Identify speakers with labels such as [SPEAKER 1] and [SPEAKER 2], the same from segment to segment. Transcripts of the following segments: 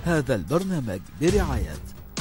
[SPEAKER 1] هذا البرنامج برعاية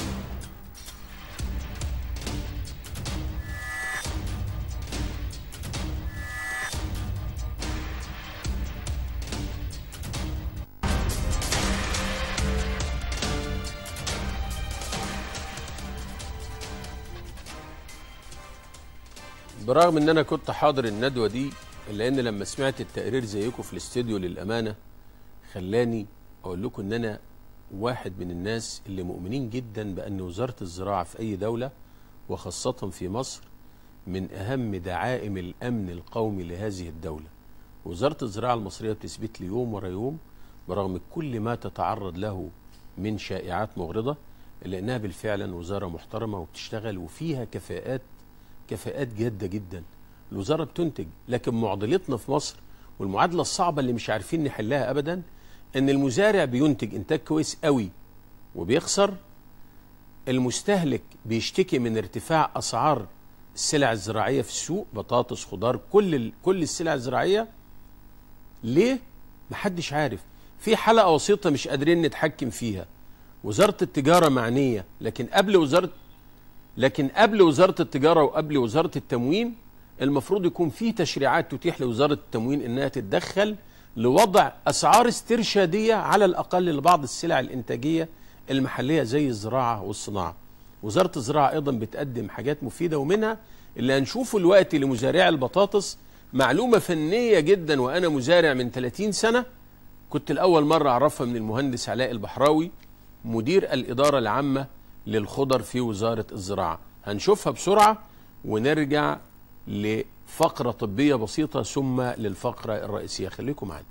[SPEAKER 2] برغم ان انا كنت حاضر الندوه دي الا ان لما سمعت التقرير زيكم في الاستوديو للامانه خلاني اقول لكم ان انا واحد من الناس اللي مؤمنين جدا بان وزاره الزراعه في اي دوله وخاصه في مصر من اهم دعائم الامن القومي لهذه الدوله. وزاره الزراعه المصريه بتثبت لي يوم ورا يوم برغم كل ما تتعرض له من شائعات مغرضه الا انها بالفعل وزاره محترمه وبتشتغل وفيها كفاءات كفاءات جاده جدا. الوزاره بتنتج لكن معضلتنا في مصر والمعادله الصعبه اللي مش عارفين نحلها ابدا ان المزارع بينتج انتاج كويس قوي وبيخسر المستهلك بيشتكي من ارتفاع اسعار السلع الزراعيه في السوق بطاطس خضار كل ال... كل السلع الزراعيه ليه محدش عارف في حلقه وسيطه مش قادرين نتحكم فيها وزاره التجاره معنيه لكن قبل وزاره لكن قبل وزاره التجاره وقبل وزاره التموين المفروض يكون في تشريعات تتيح لوزاره التموين انها تتدخل لوضع اسعار استرشاديه على الاقل لبعض السلع الانتاجيه المحليه زي الزراعه والصناعه. وزاره الزراعه ايضا بتقدم حاجات مفيده ومنها اللي هنشوفه الوقت لمزارعي البطاطس معلومه فنيه جدا وانا مزارع من 30 سنه كنت الاول مره اعرفها من المهندس علاء البحراوي مدير الاداره العامه للخضر في وزاره الزراعه. هنشوفها بسرعه ونرجع لفقرة طبية بسيطة ثم للفقرة الرئيسية خليكم معنا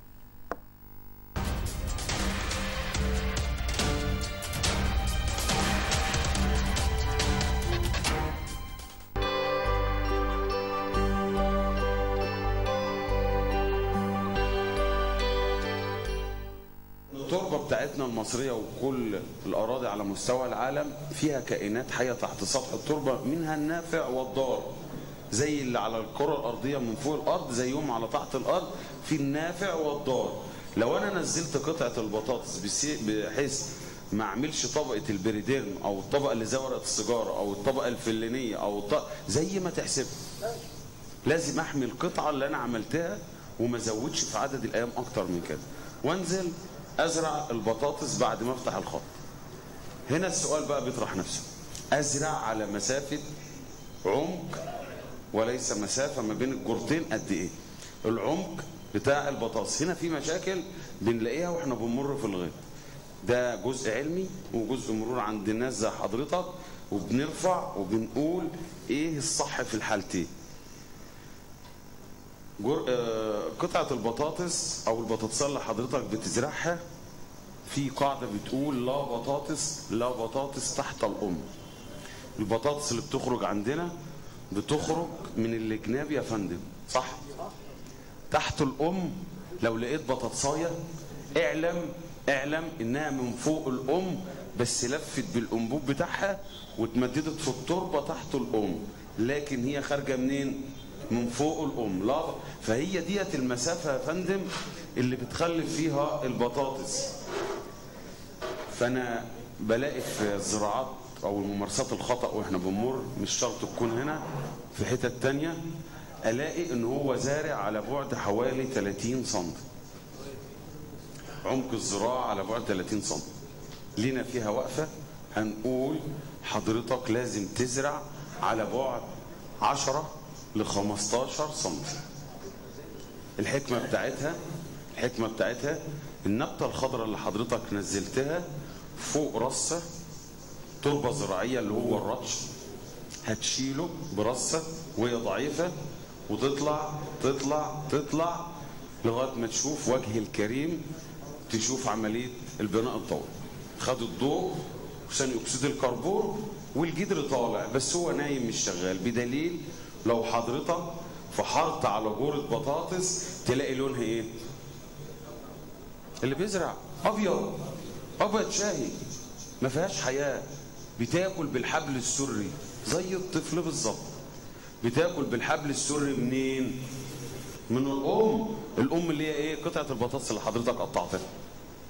[SPEAKER 3] التربه بتاعتنا المصريه وكل الاراضي على مستوى العالم فيها كائنات حيه تحت سطح التربه منها النافع والضار زي اللي على الكره الارضيه من فوق الارض زيهم على تحت الارض في النافع والضار لو انا نزلت قطعه البطاطس بسي- بحيث ما اعملش طبقه البريديرم او الطبقه اللي زي ورقه السيجاره او الطبقه الفلينيه او الط... زي ما تحسب لازم احمي القطعه اللي انا عملتها وما ازودش في عدد الايام اكتر من كده وانزل ازرع البطاطس بعد ما افتح الخط هنا السؤال بقى بيطرح نفسه ازرع على مسافه عمق وليس مسافه ما بين الجرتين قد ايه العمق بتاع البطاطس هنا في مشاكل بنلاقيها واحنا بنمر في الغيط ده جزء علمي وجزء مرور عند الناس زي حضرتك وبنرفع وبنقول ايه الصح في الحالتين جر... آه، قطعة البطاطس أو البطاطسية اللي حضرتك بتزرعها في قاعدة بتقول لا بطاطس لا بطاطس تحت الأم البطاطس اللي بتخرج عندنا بتخرج من الجناب يا فندم صح تحت الأم لو لقيت بطاطساية اعلم اعلم انها من فوق الأم بس لفت بالأنبوب بتاعها واتمددت في التربة تحت الأم لكن هي خارجة منين؟ من فوق الأم لا فهي ديت المسافة يا فندم اللي بتخلف فيها البطاطس فأنا بلاقي في الزراعات أو الممارسات الخطأ وإحنا بنمر مش شرط تكون هنا في حتت تانية ألاقي إن هو زارع على بعد حوالي 30 سم عمق الزراعة على بعد 30 سم لينا فيها وقفة هنقول حضرتك لازم تزرع على بعد 10 ل 15 سم الحكمة بتاعتها الحكمة بتاعتها النبتة الخضراء اللي حضرتك نزلتها فوق رصة تربة زراعية اللي هو الرطش هتشيله برصة وهي ضعيفة وتطلع تطلع تطلع لغاية ما تشوف وجه الكريم تشوف عملية البناء الضوئي خد الضوء ثاني أكسيد الكربون والجدر طالع بس هو نايم مش شغال بدليل لو حضرتك فحرت على جورة بطاطس تلاقي لونها ايه اللي بيزرع ابيض ابيض شاهي ما فيهاش حياه بتاكل بالحبل السري زي الطفل بالظبط بتاكل بالحبل السري منين من الام الام اللي هي ايه قطعه البطاطس اللي حضرتك قطعتها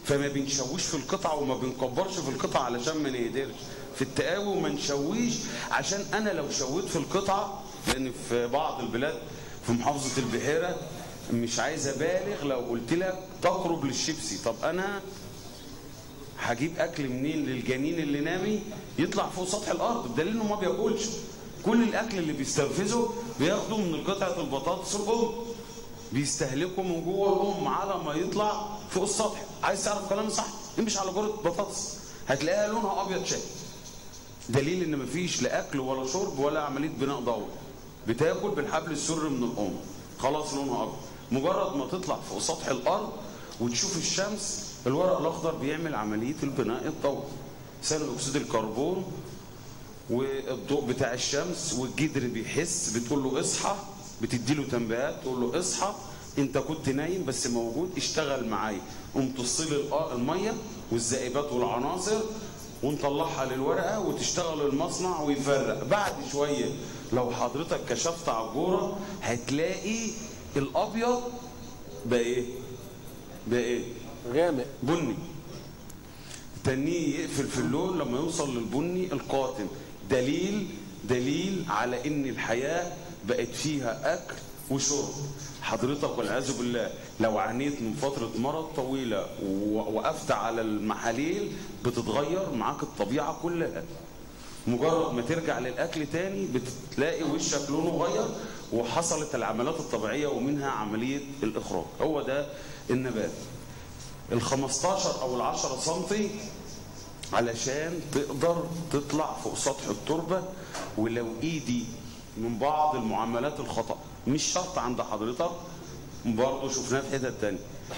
[SPEAKER 3] فما بنشويش في القطع وما بنكبرش في القطع علشان ما نقدرش في التقاوي وما نشويش عشان انا لو شويت في القطعه لان في بعض البلاد في محافظه البحيره مش عايز ابالغ لو قلت لك تقرب للشيبسي طب انا هجيب اكل منين للجنين اللي نامي يطلع فوق سطح الارض بدليل انه ما بياكلش كل الاكل اللي بيستنفذه بياخده من قطعه البطاطس الام بيستهلكه من جوه الام على ما يطلع فوق السطح عايز تعرف كلامي صح امشي على جرة بطاطس هتلاقيها لونها ابيض شاي دليل ان مفيش لا اكل ولا شرب ولا عمليه بناء ضوئي بتاكل بالحبل السري من الام خلاص لونها ابيض مجرد ما تطلع فوق سطح الارض وتشوف الشمس الورق الاخضر بيعمل عمليه البناء الضوئي ثاني اكسيد الكربون والضوء بتاع الشمس والجدر بيحس بتقول له اصحى بتدي له تنبيهات تقول له اصحى انت كنت نايم بس موجود اشتغل معايا قوم تصل الميه والزائبات والعناصر ونطلعها للورقه وتشتغل المصنع ويفرق بعد شويه لو حضرتك كشفت على الجوره هتلاقي الابيض بقى ايه بقى ايه
[SPEAKER 2] غامق
[SPEAKER 3] بني تنيه يقفل في اللون لما يوصل للبني القاتم دليل دليل على ان الحياه بقت فيها اكل وشرب حضرتك والعياذ بالله لو عانيت من فتره مرض طويله ووقفت على المحاليل بتتغير معاك الطبيعه كلها مجرد ما ترجع للاكل تاني بتلاقي وشك لونه غير وحصلت العمليات الطبيعيه ومنها عمليه الاخراج هو ده النبات ال 15 او ال 10 سم علشان تقدر تطلع فوق سطح التربه ولو ايدي من بعض المعاملات الخطا مش شرط عند حضرتك برضه شفناها في حتت تانية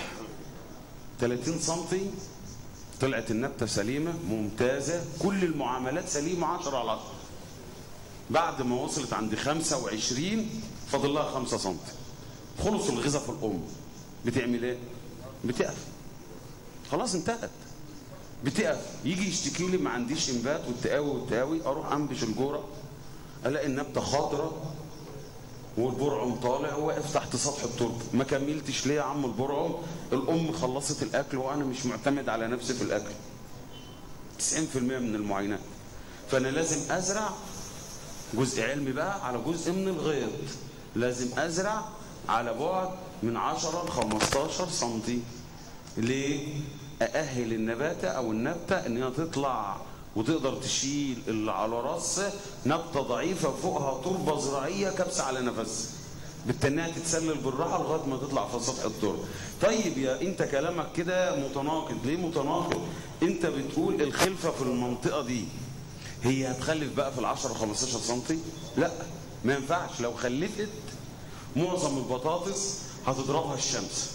[SPEAKER 3] 30 سم طلعت النبته سليمه ممتازه كل المعاملات سليمه 10 على 10 بعد ما وصلت عند 25 فاضل لها 5 سم خلص الغذاء في الام بتعمل ايه؟ بتقف خلاص انتهت بتقف يجي يشتكي لي ما عنديش انبات والتقاوي والتقاوي اروح انبش الجوره الاقي النبته خضراء والبرعم طالع واقف تحت سطح التربه ما كملتش ليه يا عم البرعم الام خلصت الاكل وانا مش معتمد على نفسي في الاكل 90% من المعاينات فانا لازم ازرع جزء علمي بقى على جزء من الغيط لازم ازرع على بعد من 10 ل 15 سم ليه ااهل النباتة او النبتة ان هي تطلع وتقدر تشيل اللي على راسها نبتة ضعيفة فوقها تربة زراعية كبسة على نفسها بالتنية تتسلل بالراحة لغاية ما تطلع في سطح التربة طيب يا انت كلامك كده متناقض ليه متناقض انت بتقول الخلفة في المنطقة دي هي هتخلف بقى في العشرة 15 سنتي لا ما ينفعش لو خلفت معظم البطاطس هتضربها الشمس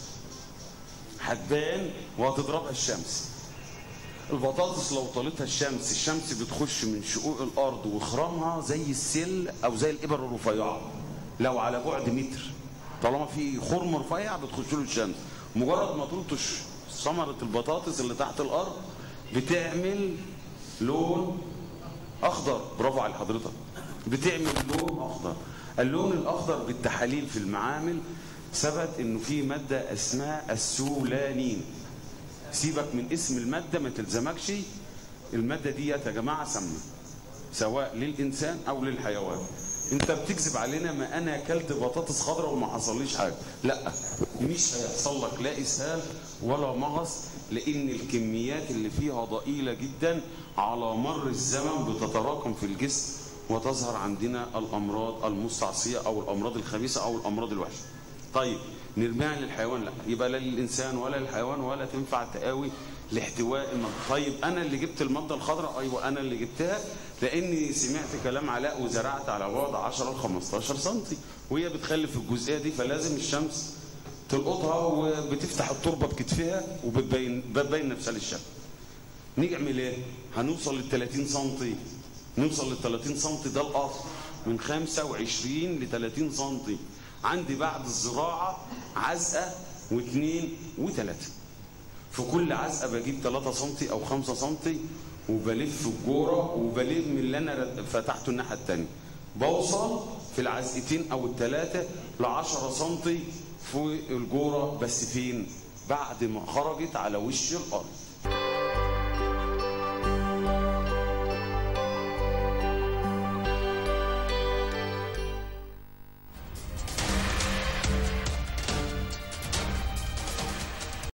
[SPEAKER 3] هتبان وهتضربها الشمس البطاطس لو طالتها الشمس الشمس بتخش من شقوق الارض وخرامها زي السل او زي الابر الرفيعه لو على بعد متر طالما في خرم رفيع بتخش له الشمس مجرد ما تلطش ثمره البطاطس اللي تحت الارض بتعمل لون اخضر برافو على حضرتك بتعمل لون اخضر اللون الاخضر بالتحاليل في المعامل ثبت انه في ماده اسمها السولانين سيبك من اسم الماده ما تلزمكش الماده دي يا جماعه سامه سواء للانسان او للحيوان انت بتكذب علينا ما انا اكلت بطاطس خضراء وما حصليش حاجه لا مش هيحصل لك لا اسهال ولا مغص لان الكميات اللي فيها ضئيله جدا على مر الزمن بتتراكم في الجسم وتظهر عندنا الامراض المستعصيه او الامراض الخبيثه او الامراض الوحشه طيب نرميها للحيوان لا يبقى لا للانسان ولا للحيوان ولا تنفع تقاوي لاحتواء المادة طيب انا اللي جبت الماده الخضراء ايوه انا اللي جبتها لاني سمعت كلام علاء وزرعت على بعد 10 ل 15 سم وهي بتخلف الجزئيه دي فلازم الشمس تلقطها وبتفتح التربه بكتفها وبتبين بتبين نفسها للشمس نعمل ايه هنوصل لل 30 سم نوصل لل 30 سم ده الاصل من 25 ل 30 سم عندي بعد الزراعة عزقة واثنين وثلاثة في كل عزقة بجيب 3 سم أو 5 سم وبلف الجورة وبلم اللي أنا فتحته الناحية التانية بوصل في العزقتين أو الثلاثة ل 10 سم في الجورة بس فين؟ بعد ما خرجت على وش الارض